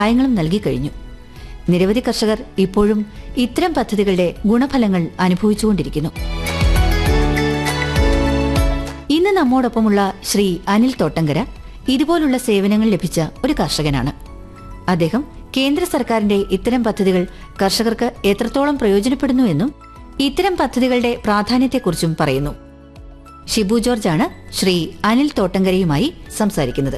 സഹായങ്ങളും നൽകി കഴിഞ്ഞു നിരവധി കർഷകർ ഇപ്പോഴും ഇത്തരം പദ്ധതികളുടെ ഗുണഫലങ്ങൾ അനുഭവിച്ചുകൊണ്ടിരിക്കുന്നു ഇന്ന് നമ്മോടൊപ്പമുള്ള ശ്രീ അനിൽ തോട്ടങ്കര ഇതുപോലുള്ള സേവനങ്ങൾ ലഭിച്ച ഒരു കർഷകനാണ് അദ്ദേഹം കേന്ദ്ര സർക്കാരിന്റെ ഇത്തരം പദ്ധതികൾ കർഷകർക്ക് എത്രത്തോളം പ്രയോജനപ്പെടുന്നുവെന്നും ഇത്തരം പദ്ധതികളുടെ പ്രാധാന്യത്തെക്കുറിച്ചും പറയുന്നു ഷിബു ജോർജാണ് ശ്രീ അനിൽ തോട്ടങ്കരയുമായി സംസാരിക്കുന്നത്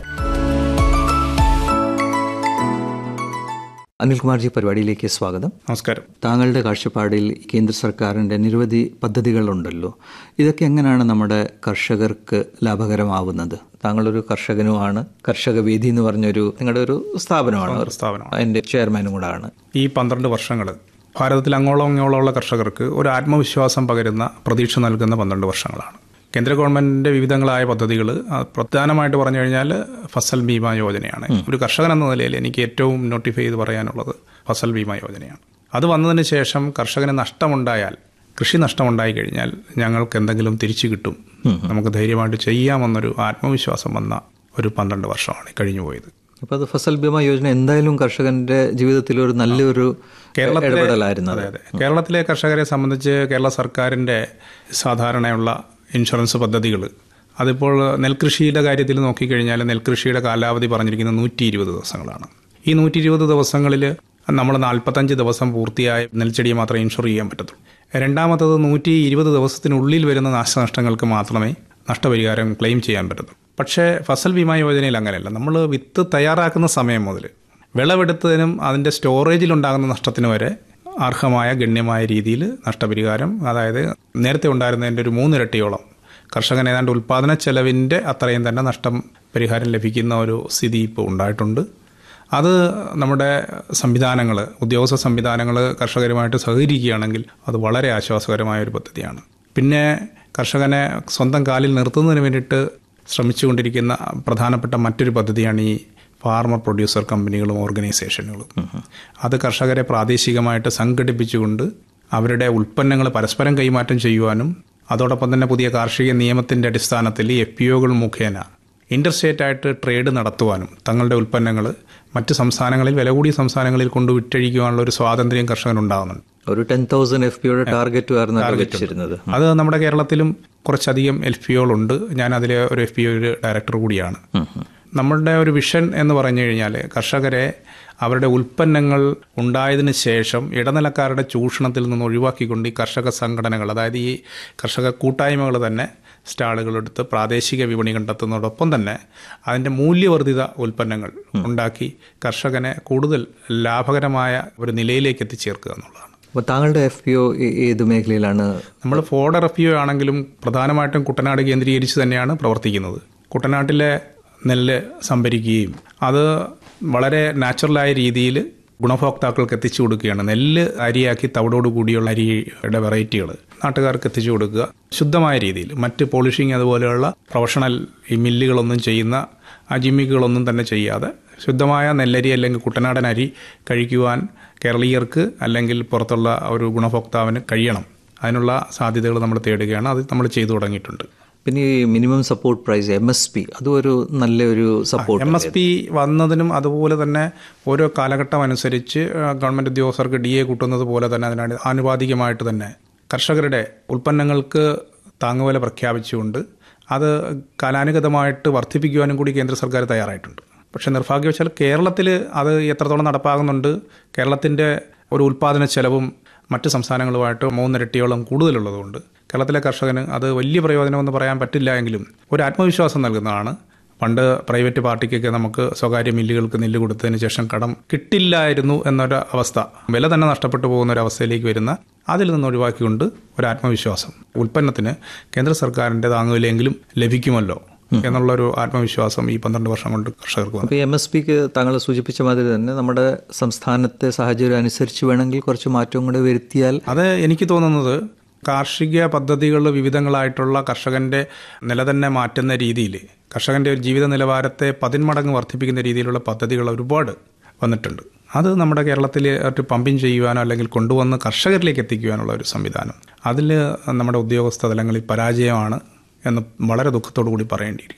അനിൽകുമാർജി പരിപാടിയിലേക്ക് സ്വാഗതം നമസ്കാരം താങ്കളുടെ കാഴ്ചപ്പാടിൽ കേന്ദ്ര സർക്കാരിൻ്റെ നിരവധി പദ്ധതികളുണ്ടല്ലോ ഇതൊക്കെ എങ്ങനെയാണ് നമ്മുടെ കർഷകർക്ക് ലാഭകരമാവുന്നത് താങ്കളൊരു കർഷകനുമാണ് കർഷക വേദി എന്ന് പറഞ്ഞൊരു നിങ്ങളുടെ ഒരു സ്ഥാപനമാണ് ഒരു സ്ഥാപനമാണ് അതിൻ്റെ ചെയർമാനും കൂടാണ് ഈ പന്ത്രണ്ട് വർഷങ്ങൾ ഭാരതത്തിൽ അങ്ങോളം ഇങ്ങോളമുള്ള കർഷകർക്ക് ഒരു ആത്മവിശ്വാസം പകരുന്ന പ്രതീക്ഷ നൽകുന്ന പന്ത്രണ്ട് വർഷങ്ങളാണ് കേന്ദ്ര ഗവൺമെന്റിന്റെ വിവിധങ്ങളായ പദ്ധതികൾ പ്രധാനമായിട്ട് പറഞ്ഞു കഴിഞ്ഞാൽ ഫസൽ ബീമ യോജനയാണ് ഒരു കർഷകൻ എന്ന നിലയിൽ എനിക്ക് ഏറ്റവും നോട്ടിഫൈ ചെയ്ത് പറയാനുള്ളത് ഫസൽ ബീമ യോജനയാണ് അത് വന്നതിന് ശേഷം കർഷകന് നഷ്ടമുണ്ടായാൽ കൃഷി നഷ്ടമുണ്ടായി കഴിഞ്ഞാൽ ഞങ്ങൾക്ക് എന്തെങ്കിലും തിരിച്ചു കിട്ടും നമുക്ക് ധൈര്യമായിട്ട് ചെയ്യാമെന്നൊരു ആത്മവിശ്വാസം വന്ന ഒരു പന്ത്രണ്ട് വർഷമാണ് കഴിഞ്ഞു പോയത് അപ്പോൾ അത് ഫസൽ ബീമ യോജന എന്തായാലും കർഷകന്റെ ജീവിതത്തിൽ ഒരു നല്ലൊരു ഇടപെടലായിരുന്നു അത്. അതെ അതെ കേരളത്തിലെ കർഷകരെ സംബന്ധിച്ച് കേരള സർക്കാരിൻ്റെ സാധാരണയുള്ള ഇൻഷുറൻസ് പദ്ധതികൾ അതിപ്പോൾ നെൽകൃഷിയുടെ കാര്യത്തിൽ നോക്കിക്കഴിഞ്ഞാൽ നെൽകൃഷിയുടെ കാലാവധി പറഞ്ഞിരിക്കുന്നത് നൂറ്റി ഇരുപത് ദിവസങ്ങളാണ് ഈ നൂറ്റി ഇരുപത് ദിവസങ്ങളിൽ നമ്മൾ നാൽപ്പത്തഞ്ച് ദിവസം പൂർത്തിയായ നെൽച്ചെടിയെ മാത്രമേ ഇൻഷുർ ചെയ്യാൻ പറ്റത്തുള്ളൂ രണ്ടാമത്തത് നൂറ്റി ഇരുപത് ദിവസത്തിനുള്ളിൽ വരുന്ന നാശനഷ്ടങ്ങൾക്ക് മാത്രമേ നഷ്ടപരിഹാരം ക്ലെയിം ചെയ്യാൻ പറ്റത്തുള്ളൂ പക്ഷേ ഫസൽ ബീമ യോജനയിൽ അങ്ങനെയല്ല നമ്മൾ വിത്ത് തയ്യാറാക്കുന്ന സമയം മുതൽ വിളവെടുത്തതിനും അതിൻ്റെ സ്റ്റോറേജിലുണ്ടാകുന്ന നഷ്ടത്തിന് വരെ അർഹമായ ഗണ്യമായ രീതിയിൽ നഷ്ടപരിഹാരം അതായത് നേരത്തെ ഉണ്ടായിരുന്നതിൻ്റെ ഒരു മൂന്നിരട്ടിയോളം കർഷകൻ ഏതാണ്ട് ഉൽപ്പാദന ചെലവിൻ്റെ അത്രയും തന്നെ നഷ്ടം പരിഹാരം ലഭിക്കുന്ന ഒരു സ്ഥിതി ഇപ്പോൾ ഉണ്ടായിട്ടുണ്ട് അത് നമ്മുടെ സംവിധാനങ്ങൾ ഉദ്യോഗസ്ഥ സംവിധാനങ്ങൾ കർഷകരുമായിട്ട് സഹകരിക്കുകയാണെങ്കിൽ അത് വളരെ ആശ്വാസകരമായ ഒരു പദ്ധതിയാണ് പിന്നെ കർഷകനെ സ്വന്തം കാലിൽ നിർത്തുന്നതിന് വേണ്ടിയിട്ട് ശ്രമിച്ചുകൊണ്ടിരിക്കുന്ന പ്രധാനപ്പെട്ട മറ്റൊരു പദ്ധതിയാണ് ഈ ഫാർമർ പ്രൊഡ്യൂസർ കമ്പനികളും ഓർഗനൈസേഷനുകളും അത് കർഷകരെ പ്രാദേശികമായിട്ട് സംഘടിപ്പിച്ചുകൊണ്ട് അവരുടെ ഉൽപ്പന്നങ്ങൾ പരസ്പരം കൈമാറ്റം ചെയ്യുവാനും അതോടൊപ്പം തന്നെ പുതിയ കാർഷിക നിയമത്തിൻ്റെ അടിസ്ഥാനത്തിൽ എഫ് പി ഒകൾ മുഖേന ഇൻ്റർസ്റ്റേറ്റ് ആയിട്ട് ട്രേഡ് നടത്തുവാനും തങ്ങളുടെ ഉൽപ്പന്നങ്ങൾ മറ്റ് സംസ്ഥാനങ്ങളിൽ വില കൂടിയ സംസ്ഥാനങ്ങളിൽ കൊണ്ട് വിറ്റഴിക്കുവാനുള്ള ഒരു സ്വാതന്ത്ര്യം കർഷകനുണ്ടാകുന്നുണ്ട് ഒരു ടെൻ തൗസൻഡ് എഫ് പിയുടെ ടാർഗറ്റ് ആയിരുന്നു അത് വെച്ചിരുന്നത് അത് നമ്മുടെ കേരളത്തിലും കുറച്ചധികം എൽ പി ഒകളുണ്ട് ഞാൻ അതിലെ ഒരു എഫ് പി ഒ ഡയറക്ടർ കൂടിയാണ് നമ്മളുടെ ഒരു വിഷൻ എന്ന് പറഞ്ഞു കഴിഞ്ഞാൽ കർഷകരെ അവരുടെ ഉൽപ്പന്നങ്ങൾ ഉണ്ടായതിനു ശേഷം ഇടനിലക്കാരുടെ ചൂഷണത്തിൽ നിന്ന് ഒഴിവാക്കിക്കൊണ്ട് ഈ കർഷക സംഘടനകൾ അതായത് ഈ കർഷക കൂട്ടായ്മകൾ തന്നെ സ്റ്റാളുകളെടുത്ത് പ്രാദേശിക വിപണി കണ്ടെത്തുന്നതോടൊപ്പം തന്നെ അതിൻ്റെ മൂല്യവർദ്ധിത ഉൽപ്പന്നങ്ങൾ ഉണ്ടാക്കി കർഷകനെ കൂടുതൽ ലാഭകരമായ ഒരു നിലയിലേക്ക് എത്തിച്ചേർക്കുക എന്നുള്ളതാണ് അപ്പോൾ താങ്കളുടെ എഫ് പി ഒ ഏത് മേഖലയിലാണ് നമ്മൾ ഫോർഡർ എഫ് യു ആണെങ്കിലും പ്രധാനമായിട്ടും കുട്ടനാട് കേന്ദ്രീകരിച്ച് തന്നെയാണ് പ്രവർത്തിക്കുന്നത് കുട്ടനാട്ടിലെ നെല്ല് സംഭരിക്കുകയും അത് വളരെ നാച്ചുറലായ രീതിയിൽ ഗുണഭോക്താക്കൾക്ക് എത്തിച്ചു കൊടുക്കുകയാണ് നെല്ല് അരിയാക്കി തവിടോട് കൂടിയുള്ള അരിയുടെ വെറൈറ്റികൾ നാട്ടുകാർക്ക് എത്തിച്ചു കൊടുക്കുക ശുദ്ധമായ രീതിയിൽ മറ്റ് പോളിഷിങ് അതുപോലെയുള്ള പ്രൊഫഷണൽ ഈ മില്ലുകളൊന്നും ചെയ്യുന്ന ആ ജിമ്മിക്കുകളൊന്നും തന്നെ ചെയ്യാതെ ശുദ്ധമായ നെല്ലരി അല്ലെങ്കിൽ കുട്ടനാടൻ അരി കഴിക്കുവാൻ കേരളീയർക്ക് അല്ലെങ്കിൽ പുറത്തുള്ള ഒരു ഗുണഭോക്താവിന് കഴിയണം അതിനുള്ള സാധ്യതകൾ നമ്മൾ തേടുകയാണ് അത് നമ്മൾ ചെയ്തു തുടങ്ങിയിട്ടുണ്ട് പിന്നെ ഈ minimum support price M S P അതും ഒരു നല്ലൊരു സപ്പോർട്ട് എം എസ് പി വന്നതിനും അതുപോലെ തന്നെ ഓരോ കാലഘട്ടം അനുസരിച്ച് ആ, ഗവൺമെന്റ് ഉദ്യോഗസ്ഥർക്ക് ഡി എ കൂട്ടുന്നത് പോലെ തന്നെ അതിനാണ് ആനുപാതികമായിട്ട് തന്നെ കർഷകരുടെ ഉൽപ്പന്നങ്ങൾക്ക് താങ്ങുവില പ്രഖ്യാപിച്ചുകൊണ്ട് അത് കാലാനുഗതമായിട്ട് വർദ്ധിപ്പിക്കുവാനും കൂടി കേന്ദ്ര സർക്കാർ തയ്യാറായിട്ടുണ്ട് പക്ഷെ നിർഭാഗ്യവശാൽ കേരളത്തിൽ അത് എത്രത്തോളം നടപ്പാകുന്നുണ്ട് കേരളത്തിൻ്റെ ഒരു ഉൽപ്പാദന ചെലവും മറ്റ് സംസ്ഥാനങ്ങളുമായിട്ട് മൂന്നിരട്ടിയോളം കൂടുതലുള്ളതുകൊണ്ട് കേരളത്തിലെ കർഷകന് അത് വലിയ പ്രയോജനമെന്ന് പറയാൻ പറ്റില്ല എങ്കിലും ഒരു ആത്മവിശ്വാസം നൽകുന്നതാണ് പണ്ട് പ്രൈവറ്റ് പാർട്ടിക്കൊക്കെ നമുക്ക് സ്വകാര്യ മില്ലുകൾക്ക് നെല്ല് കൊടുത്തതിന് ശേഷം കടം കിട്ടില്ലായിരുന്നു എന്നൊരു അവസ്ഥ വില തന്നെ നഷ്ടപ്പെട്ടു പോകുന്ന ഒരു അവസ്ഥയിലേക്ക് വരുന്ന അതിൽ നിന്ന് ഒഴിവാക്കിക്കൊണ്ട് ഒരു ആത്മവിശ്വാസം ഉൽപ്പന്നത്തിന് കേന്ദ്ര സർക്കാരിൻ്റെ താങ്ങുവിലെങ്കിലും ലഭിക്കുമല്ലോ എന്നുള്ളൊരു ആത്മവിശ്വാസം ഈ പന്ത്രണ്ട് വർഷം കൊണ്ട് കർഷകർക്ക് വന്നു അപ്പോൾ എം എസ് പിക്ക് താങ്കൾ സൂചിപ്പിച്ച മാതിരി തന്നെ നമ്മുടെ സംസ്ഥാനത്തെ സാഹചര്യം അനുസരിച്ച് വേണമെങ്കിൽ കുറച്ച് മാറ്റവും കൂടെ വരുത്തിയാൽ അത് എനിക്ക് തോന്നുന്നത് കാർഷിക പദ്ധതികൾ വിവിധങ്ങളായിട്ടുള്ള കർഷകന്റെ നില തന്നെ മാറ്റുന്ന രീതിയിൽ കർഷകന്റെ ജീവിത നിലവാരത്തെ പതിന്മടങ്ങ് വർദ്ധിപ്പിക്കുന്ന രീതിയിലുള്ള പദ്ധതികൾ ഒരുപാട് വന്നിട്ടുണ്ട് അത് നമ്മുടെ കേരളത്തിൽ ഒരു പമ്പിങ് ചെയ്യുവാനോ അല്ലെങ്കിൽ കൊണ്ടുവന്ന് കർഷകരിലേക്ക് എത്തിക്കുവാനുള്ള ഒരു സംവിധാനം അതിൽ നമ്മുടെ ഉദ്യോഗസ്ഥ തലങ്ങളിൽ പരാജയമാണ് എന്ന് വളരെ ദുഃഖത്തോടു കൂടി പറയേണ്ടിയിരിക്കുന്നു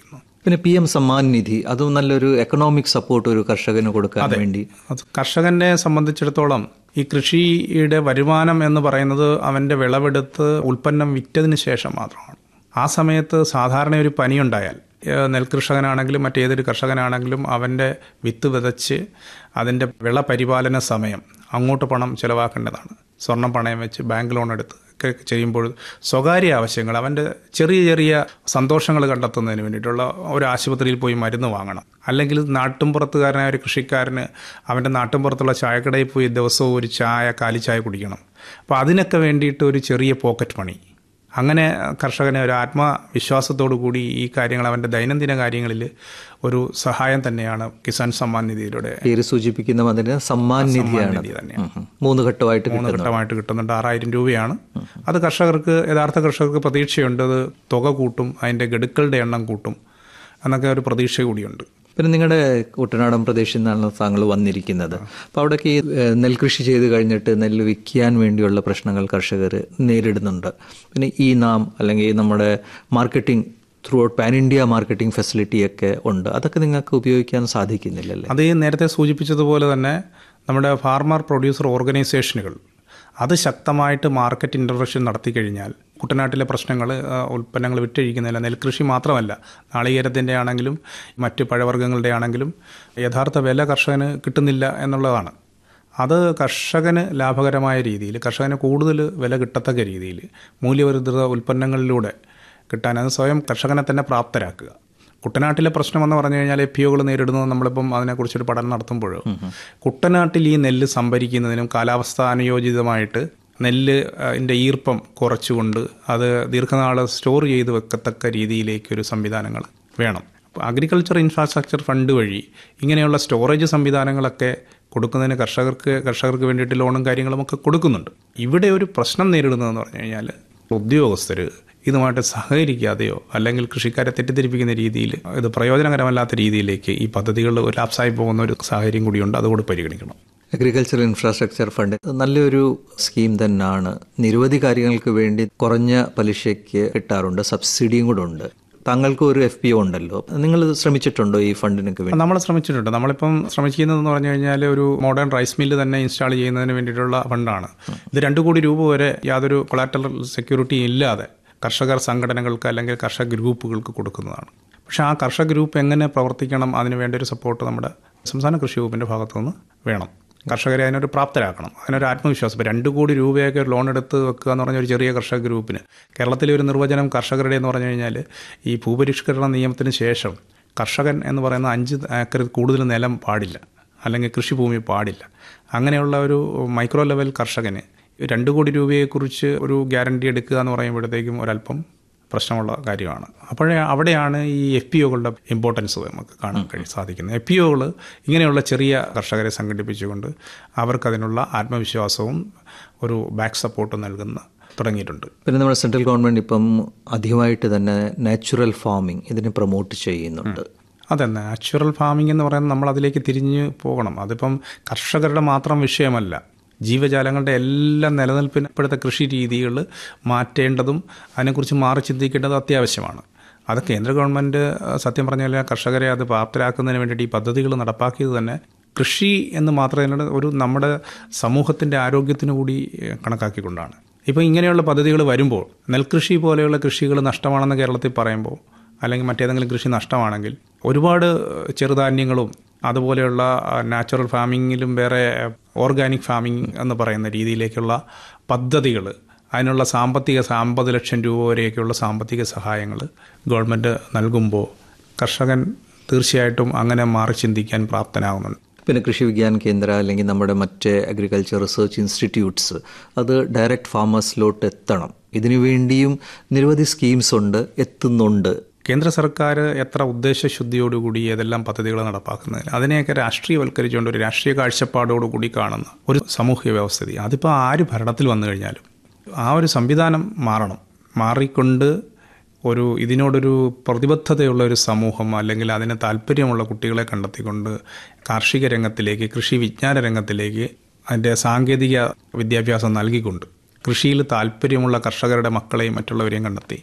പിന്നെ പി എം സമ്മാൻ നിധി അതും നല്ലൊരു എക്കണോമിക് സപ്പോർട്ട് ഒരു കർഷകന് കൊടുക്കാൻ വേണ്ടി അത് കർഷകനെ സംബന്ധിച്ചിടത്തോളം ഈ കൃഷിയുടെ വരുമാനം എന്ന് പറയുന്നത് അവൻ്റെ വിളവെടുത്ത് ഉൽപ്പന്നം വിറ്റതിന് ശേഷം മാത്രമാണ് ആ സമയത്ത് സാധാരണ ഒരു പനിയുണ്ടായാൽ ഏഹ് നെൽകൃഷകനാണെങ്കിലും മറ്റേതൊരു കർഷകനാണെങ്കിലും അവൻ്റെ വിത്ത് വിതച്ച് അതിൻ്റെ വിള പരിപാലന സമയം അങ്ങോട്ട് പണം ചിലവാക്കേണ്ടതാണ് സ്വർണം പണയം വെച്ച് ബാങ്ക് ലോൺ എടുത്ത് ഒക്കെ ചെയ്യുമ്പോൾ സ്വകാര്യ ആവശ്യങ്ങൾ അവൻ്റെ ചെറിയ ചെറിയ സന്തോഷങ്ങൾ കണ്ടെത്തുന്നതിന് വേണ്ടിയിട്ടുള്ള ഒരു ആശുപത്രിയിൽ പോയി മരുന്ന് വാങ്ങണം അല്ലെങ്കിൽ നാട്ടുംപുറത്തുകാരനായ ഒരു കൃഷിക്കാരന് അവൻ്റെ നാട്ടുംപുറത്തുള്ള ചായക്കടയിൽ പോയി ദിവസവും ഒരു ചായ കാലിച്ചായ കുടിക്കണം അപ്പോൾ അതിനൊക്കെ വേണ്ടിയിട്ട് ഒരു ചെറിയ പോക്കറ്റ് മണി അങ്ങനെ കർഷകനെ ഒരു ആത്മവിശ്വാസത്തോടു കൂടി ഈ കാര്യങ്ങൾ അവൻ്റെ ദൈനംദിന കാര്യങ്ങളിൽ ഒരു സഹായം തന്നെയാണ് കിസാൻ സമ്മാൻ നിധിയിലൂടെ പേര് സൂചിപ്പിക്കുന്ന അതിന് സമ്മാൻ നിധിയാണ് നിധി തന്നെയാണ് ഉം. മൂന്ന് ഘട്ടമായിട്ട് മൂന്ന് കിട്ടുന്നു ഘട്ടമായിട്ട് കിട്ടുന്നുണ്ട് ആറായിരം രൂപയാണ് അത് കർഷകർക്ക് യഥാർത്ഥ കർഷകർക്ക് പ്രതീക്ഷയുണ്ട് അത് തുക കൂട്ടും അതിൻ്റെ ഗഡുക്കളുടെ എണ്ണം കൂട്ടും എന്നൊക്കെ ഒരു പ്രതീക്ഷ കൂടിയുണ്ട് പിന്നെ നിങ്ങളുടെ കുട്ടനാടൻ പ്രദേശത്തിൽ നിന്നാണ് താങ്കൾ വന്നിരിക്കുന്നത് അപ്പോൾ അവിടേക്ക് ഈ ഏഹ്, നെൽകൃഷി ചെയ്ത് കഴിഞ്ഞിട്ട് നെല്ല് വിൽക്കാൻ വേണ്ടിയുള്ള പ്രശ്നങ്ങൾ കർഷകർ നേരിടുന്നുണ്ട് പിന്നെ ഈ നാം അല്ലെങ്കിൽ നമ്മുടെ marketing throughout pan India marketing ഫെസിലിറ്റിയൊക്കെ ഉണ്ട് അതൊക്കെ നിങ്ങൾക്ക് ഉപയോഗിക്കാൻ സാധിക്കുന്നില്ലല്ലേ അത് ഈ നേരത്തെ സൂചിപ്പിച്ചതുപോലെ തന്നെ നമ്മുടെ ഫാർമർ പ്രൊഡ്യൂസർ ഓർഗനൈസേഷനുകൾ അത് ശക്തമായിട്ട് മാർക്കറ്റ് ഇൻ്റർവെൻഷൻ നടത്തി കഴിഞ്ഞാൽ കുട്ടനാട്ടിലെ പ്രശ്നങ്ങൾ ഉൽപ്പന്നങ്ങൾ വിറ്റഴിക്കുന്നില്ല നെൽകൃഷി മാത്രമല്ല നാളികേരത്തിൻ്റെ ആണെങ്കിലും മറ്റ് പഴവർഗ്ഗങ്ങളുടെ ആണെങ്കിലും യഥാർത്ഥ വില കർഷകന് കിട്ടുന്നില്ല എന്നുള്ളതാണ് അത് കർഷകന് ലാഭകരമായ രീതിയിൽ കർഷകന് കൂടുതൽ വില കിട്ടത്തക്ക രീതിയിൽ മൂല്യവർദ്ധിത ഉൽപ്പന്നങ്ങളിലൂടെ കിട്ടാൻ അത് സ്വയം കർഷകനെ തന്നെ പ്രാപ്തരാക്കുക കുട്ടനാട്ടിലെ പ്രശ്നം എന്ന് പറഞ്ഞു കഴിഞ്ഞാൽ എഫ് ഒകൾ നേരിടുന്നത് നമ്മളിപ്പം അതിനെക്കുറിച്ചൊരു പഠനം നടത്തുമ്പോൾ കുട്ടനാട്ടിൽ ഈ നെല്ല് സംഭരിക്കുന്നതിനും കാലാവസ്ഥ അനുയോജിതമായിട്ട് നെല്ല് അതിൻ്റെ ഈർപ്പം കുറച്ചുകൊണ്ട് അത് ദീർഘനാൾ സ്റ്റോർ ചെയ്ത് വെക്കത്തക്ക രീതിയിലേക്കൊരു സംവിധാനങ്ങൾ വേണം അഗ്രികൾച്ചർ ഇൻഫ്രാസ്ട്രക്ചർ ഫണ്ട് വഴി ഇങ്ങനെയുള്ള സ്റ്റോറേജ് സംവിധാനങ്ങളൊക്കെ കൊടുക്കുന്നതിന് കർഷകർക്ക് കർഷകർക്ക് വേണ്ടിയിട്ട് ലോണും കാര്യങ്ങളും ഒക്കെ കൊടുക്കുന്നുണ്ട് ഇവിടെ ഒരു പ്രശ്നം നേരിടുന്നതെന്ന് പറഞ്ഞു കഴിഞ്ഞാൽ ഉദ്യോഗസ്ഥർ ഇതുമായിട്ട് സഹകരിക്കാതെയോ അല്ലെങ്കിൽ കൃഷിക്കാരെ തെറ്റിദ്ധരിപ്പിക്കുന്ന രീതിയിൽ ഇത് പ്രയോജനകരമല്ലാത്ത രീതിയിലേക്ക് ഈ പദ്ധതികൾ ഒരു ലാപ്സായി പോകുന്ന ഒരു സാഹചര്യം കൂടിയുണ്ട് അതുകൂടി പരിഗണിക്കണം അഗ്രികൾച്ചർ ഇൻഫ്രാസ്ട്രക്ചർ ഫണ്ട് നല്ലൊരു സ്കീം തന്നെയാണ് നിരവധി കാര്യങ്ങൾക്ക് വേണ്ടി കുറഞ്ഞ പലിശയ്ക്ക് കിട്ടാറുണ്ട് സബ്സിഡിയും കൂടെ ഉണ്ട് താങ്കൾക്ക് ഒരു എഫ് പി ഒ ഉണ്ടല്ലോ നിങ്ങൾ ശ്രമിച്ചിട്ടുണ്ടോ ഈ ഫണ്ടിനൊക്കെ വേണ്ടി നമ്മൾ ശ്രമിച്ചിട്ടുണ്ട് നമ്മളിപ്പം ശ്രമിക്കുന്നതെന്ന് പറഞ്ഞു കഴിഞ്ഞാൽ ഒരു മോഡേൺ റൈസ് മില്ല് തന്നെ ഇൻസ്റ്റാൾ ചെയ്യുന്നതിന് വേണ്ടിയിട്ടുള്ള ഫണ്ടാണ് ഇത് രണ്ട് കോടി രൂപ വരെ യാതൊരു കൊളാറ്ററൽ സെക്യൂരിറ്റി ഇല്ലാതെ കർഷകർ സംഘടനകൾക്ക് അല്ലെങ്കിൽ കർഷക ഗ്രൂപ്പുകൾക്ക് കൊടുക്കുന്നതാണ് പക്ഷേ ആ കർഷക ഗ്രൂപ്പ് എങ്ങനെ പ്രവർത്തിക്കണം അതിന് വേണ്ട ഒരു സപ്പോർട്ട് നമ്മുടെ സംസ്ഥാന കൃഷി വകുപ്പിൻ്റെ ഭാഗത്തുനിന്ന് വേണം കർഷകരെ അതിനൊരു പ്രാപ്തരാക്കണം അതിനൊരു ആത്മവിശ്വാസം ഇപ്പോൾ രണ്ട് കോടി രൂപയൊക്കെ ലോൺ എടുത്ത് വെക്കുക എന്ന് പറഞ്ഞ ഒരു ചെറിയ കർഷക ഗ്രൂപ്പിന് കേരളത്തിലെ ഒരു നിർവചനം കർഷകരുടെ എന്ന് പറഞ്ഞു കഴിഞ്ഞാൽ ഈ ഭൂപരിഷ്കരണ നിയമത്തിന് ശേഷം കർഷകൻ എന്ന് പറയുന്ന അഞ്ച് ഏക്കർ കൂടുതൽ നിലം പാടില്ല അല്ലെങ്കിൽ കൃഷിഭൂമി പാടില്ല അങ്ങനെയുള്ള ഒരു മൈക്രോ ലെവൽ കർഷകന് രണ്ട് കോടി രൂപയെക്കുറിച്ച് ഒരു ഗ്യാരണ്ടി എടുക്കുക എന്ന് പറയുമ്പോഴത്തേക്കും ഒരല്പം പ്രശ്നമുള്ള കാര്യമാണ് അപ്പോഴേ അവിടെയാണ് ഈ എഫ് പി ഒകളുടെ ഇമ്പോർട്ടൻസ് നമുക്ക് കാണാൻ കഴിയും സാധിക്കുന്നത് എഫ് പി ഒകൾ ഇങ്ങനെയുള്ള ചെറിയ കർഷകരെ സംഘടിപ്പിച്ചുകൊണ്ട് അവർക്കതിനുള്ള ആത്മവിശ്വാസവും ഒരു ബാക്ക് സപ്പോർട്ടും നൽകുന്ന തുടങ്ങിയിട്ടുണ്ട് പിന്നെ നമ്മുടെ സെൻട്രൽ ഗവൺമെന്റ് ഇപ്പം അധികമായിട്ട് തന്നെ നാച്ചുറൽ ഫാമിംഗ് ഇതിനെ പ്രൊമോട്ട് ചെയ്യുന്നുണ്ട് അതെ നാച്ചുറൽ ഫാമിംഗ് എന്ന് പറയുന്നത് നമ്മൾ അതിലേക്ക് തിരിഞ്ഞ് പോകണം അതിപ്പം കർഷകരുടെ മാത്രം വിഷയമല്ല ജീവജാലങ്ങളുടെ എല്ലാം നിലനിൽപ്പിന് ഇപ്പോഴത്തെ കൃഷി രീതികൾ മാറ്റേണ്ടതും അതിനെക്കുറിച്ച് മാറി ചിന്തിക്കേണ്ടതും അത്യാവശ്യമാണ് അത് കേന്ദ്ര ഗവൺമെൻറ് സത്യം പറഞ്ഞാൽ കർഷകരെ അത് പ്രാപ്തരാക്കുന്നതിന് വേണ്ടിയിട്ട് ഈ പദ്ധതികൾ നടപ്പാക്കിയത് തന്നെ കൃഷി എന്ന് മാത്രമല്ല ഒരു നമ്മുടെ സമൂഹത്തിൻ്റെ ആരോഗ്യത്തിന് കൂടി ഏഹ്, കണക്കാക്കിക്കൊണ്ടാണ് ഇപ്പോൾ ഇങ്ങനെയുള്ള പദ്ധതികൾ വരുമ്പോൾ നെൽകൃഷി പോലെയുള്ള കൃഷികൾ നഷ്ടമാണെന്ന് കേരളത്തിൽ പറയുമ്പോൾ അല്ലെങ്കിൽ മറ്റേതെങ്കിലും കൃഷി നഷ്ടമാണെങ്കിൽ ഒരുപാട് ചെറുധാന്യങ്ങളും അതുപോലെയുള്ള നാച്ചുറൽ ഫാമിങ്ങിലും വേറെ ഓർഗാനിക് ഫാമിംഗ് എന്ന് പറയുന്ന രീതിയിലേക്കുള്ള പദ്ധതികൾ അതിനുള്ള സാമ്പത്തിക അമ്പത് ലക്ഷം രൂപ വരെയൊക്കെയുള്ള സാമ്പത്തിക സഹായങ്ങൾ ഗവൺമെൻറ് നൽകുമ്പോൾ കർഷകൻ തീർച്ചയായിട്ടും അങ്ങനെ മാറി ചിന്തിക്കാൻ പ്രാപ്തനാകുന്നുണ്ട് പിന്നെ കൃഷി വിജ്ഞാൻ കേന്ദ്ര അല്ലെങ്കിൽ നമ്മുടെ മറ്റ് അഗ്രികൾച്ചർ റിസർച്ച് ഇൻസ്റ്റിറ്റ്യൂട്ട്സ് അത് ഡയറക്റ്റ് ഫാമേഴ്സിലോട്ട് എത്തണം ഇതിനു വേണ്ടിയും നിരവധി സ്കീംസ് ഉണ്ട് എത്തുന്നുണ്ട് കേന്ദ്ര സർക്കാർ എത്ര ഉദ്ദേശശുദ്ധിയോടുകൂടി ഏതെല്ലാം പദ്ധതികൾ നടപ്പാക്കുന്നതിന് അതിനെയൊക്കെ രാഷ്ട്രീയവൽക്കരിച്ചുകൊണ്ട് ഒരു രാഷ്ട്രീയ കാഴ്ചപ്പാടോടുകൂടി കാണുന്ന ഒരു സാമൂഹിക വ്യവസ്ഥിതി അതിപ്പോൾ ആര് ഭരണത്തിൽ വന്നു കഴിഞ്ഞാലും ആ ഒരു സംവിധാനം മാറണം മാറിക്കൊണ്ട് ഒരു ഇതിനോടൊരു പ്രതിബദ്ധതയുള്ള ഒരു സമൂഹം അല്ലെങ്കിൽ അതിന് താല്പര്യമുള്ള കുട്ടികളെ കണ്ടെത്തിക്കൊണ്ട് കാർഷിക രംഗത്തിലേക്ക് കൃഷി വിജ്ഞാന രംഗത്തിലേക്ക് അതിൻ്റെ സാങ്കേതിക വിദ്യാഭ്യാസം നൽകിക്കൊണ്ട് കൃഷിയിൽ താല്പര്യമുള്ള കർഷകരുടെ മക്കളെയും മറ്റുള്ളവരെയും കണ്ടെത്തി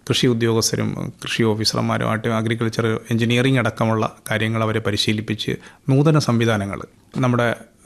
കൃഷി ഉദ്യോഗസ്ഥരും കൃഷി ഓഫീസർമാരുമായിട്ട് അഗ്രികൾച്ചർ എഞ്ചിനീയറിംഗ് അടക്കമുള്ള കാര്യങ്ങൾ അവരെ പരിശീലിപ്പിച്ച് നൂതന സംവിധാനങ്ങൾ നമ്മുടെ